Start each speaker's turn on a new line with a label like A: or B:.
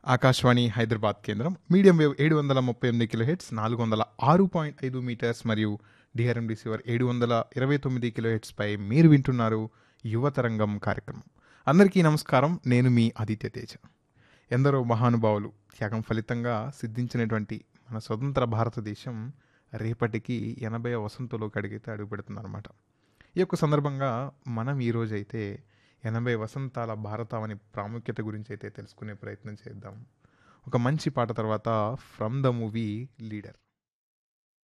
A: ఆకాశవాణి హైదరాబాద్ కేంద్రం medium wave ఏడు వందల ముప్పై ఎనిమిది కిలో హెడ్స్ నాలుగు వందల ఆరు పాయింట్ ఐదు మీటర్స్ మరియు డిఆర్ఎం రిసీవర్ ఏడు వందల ఇరవై తొమ్మిది కిలో హెడ్స్పై మీరు వింటున్నారు యువతరంగం కార్యక్రమం అందరికీ నమస్కారం నేను మీ ఆదిత్య తేజ ఎందరో మహానుభావులు త్యాగం ఫలితంగా సిద్ధించినటువంటి మన స్వతంత్ర భారతదేశం రేపటికి ఎనభై వసంతంలోకి అడిగితే అడుగుపెడుతుందన్నమాట ఈ యొక్క సందర్భంగా మనం ఈరోజైతే ఎనభై వసంతాల భారతావని ప్రాముఖ్యత గురించి అయితే తెలుసుకునే ప్రయత్నం చేద్దాం ఒక మంచి పాట తర్వాత ఫ్రమ్ ద మూవీ లీడర్